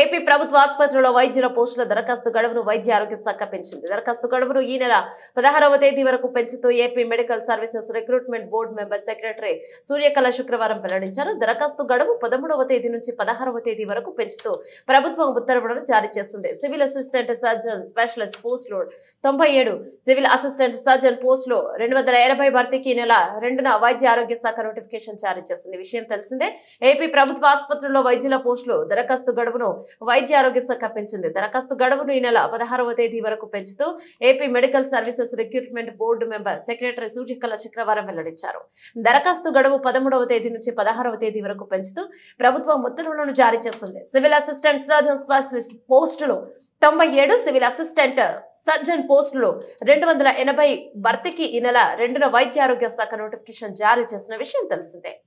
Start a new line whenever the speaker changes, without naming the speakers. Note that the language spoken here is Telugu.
ఏపీ ప్రభుత్వ ఆసుపత్రిలో వైద్యుల పోస్టుల దరఖాస్తు గడువును వైద్య ఆరోగ్య శాఖ పెంచింది దరఖాస్తు గడువును ఈ నెల పదహారవ తేదీ వరకు పెంచుతూ AP medical services recruitment board member secretary Suryakala శుక్రవారం వెల్లడించారు దరఖాస్తు గడువు పదమూడవ తేదీ నుంచి పదహారవ తేదీ వరకు పెంచుతూ ప్రభుత్వం ఉత్తర్వులను జారీ చేస్తుంది సివిల్ అసిస్టెంట్ సర్జన్ స్పెషలిస్ట్ పోస్టులు తొంభై ఏడు సివిల్ అసిస్టెంట్ సర్జన్ పోస్టులు రెండు వందల ఎనభై భర్తీకి ఈ నెల రెండున వైద్య ఆరోగ్య శాఖ నోటిఫికేషన్ జారీ చేసింది విషయం తెలిసిందే ఏపీ ప్రభుత్వ ఆసుపత్రుల్లో వైద్యుల పోస్టులు దరఖాస్తు గడువును వైద్య ఆరోగ్య శాఖ పెంచింది దరఖాస్తు గడువును ఈ నెల పదహారవ తేదీ వరకు పెంచుతూ AP medical services recruitment board member secretary Suryakala శుక్రవారం వెల్లడించారు దరఖాస్తు గడువు పదమూడవ తేదీ నుంచి పదహారవ తేదీ వరకు పెంచుతూ ప్రభుత్వం ఉత్తర్వులను జారీ చేస్తుంది సివిల్ అసిస్టెంట్ సర్జన్ స్పెషలిస్ట్ పోస్టులు తొంభై ఏడు సివిల్ అసిస్టెంట్ సర్జన్ పోస్టులు రెండు వందల ఎనభై భర్తీకి ఈ నెల రెండున వైద్య ఆరోగ్య శాఖ నోటిఫికేషన్ జారీ చేసిన విషయం తెలిసిందే